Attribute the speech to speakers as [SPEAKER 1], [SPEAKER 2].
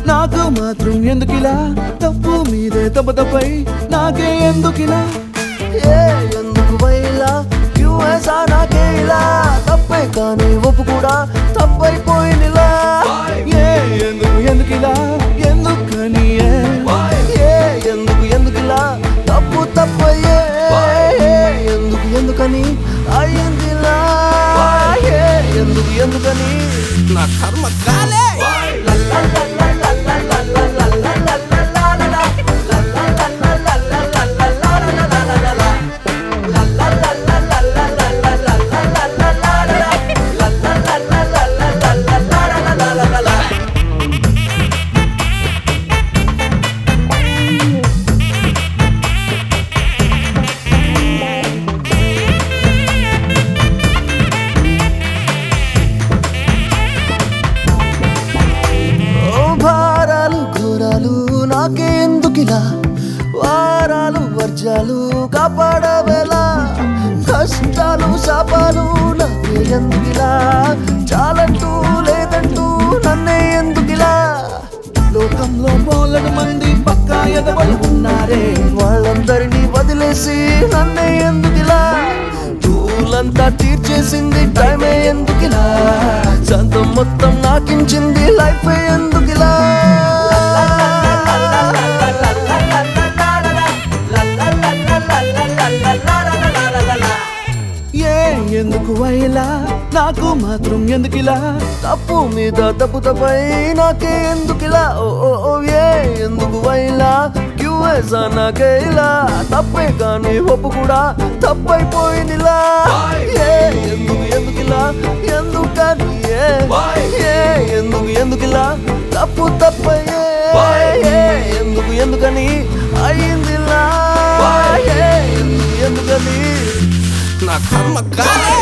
[SPEAKER 1] నాకు మాత్రం ఎందుకిలా తప్పు మీదే తప్ప తప్పై నాకే ఎందుకిలా
[SPEAKER 2] ఏ ఎందుకు వైలా యుఎస్ఆ నాకే ఇలా తప్పే కానీ ఒప్పు కూడా తప్పైపోయిందిలా
[SPEAKER 1] ఏ ఎందుకు ఎందుకిలా ఎందుకని ఏ
[SPEAKER 2] ఏ ఎందుకు ఎందుకులా తప్పు తప్పయ్యే ఏ ఎందుకు ఎందుకని అయ్యిందిలా ఏ ఎందుకు ఎందుకని
[SPEAKER 1] నా కర్మ కాలే
[SPEAKER 2] ఓ భారాలు ఘోరాలు నాకే ఎందుకిలా వారాలు వర్జాలు కాపాడవేలా కష్టాలు శాపాలు నాకే ఎందుకిలా చాలంటూ లేదంటూ నన్నే ఎందుకిలా
[SPEAKER 1] లోకంలో బోలెడు మంది పక్కా ఎదవలు ఉన్నారే
[SPEAKER 2] వాళ్ళందరినీ వదిలేసి నన్నే ఎందుకిలా పూలంతా తీర్చేసింది టైమే ఎందుకిలా సంతం మొత్తం నాకించింది లైఫ్ ఎందుకిలా
[SPEAKER 1] ఏ ఎందుకు వైలా నాకు మాత్రం ఎందుకిలా
[SPEAKER 2] తప్పు మీద తప్పు తప్పై నాకే ఎందుకిలా ఓ ఓ ఓ ఏ ఎందుకు వైలా క్యూఎస్ నాకే ఇలా తప్పే కానీ ఒప్పు కూడా తప్పైపోయిందిలా ఏ ఎందుకు ఎందుకిలా ఎందుకని ఏ ఏ ఎందుకు ఎందుకిలా తప్పు తప్పయ్యే ఏ ఎందుకు ఎందుకని అయ్యిందిలా ఏ ఎందుకు ఎందుకని
[SPEAKER 1] నా కర్మ కాలే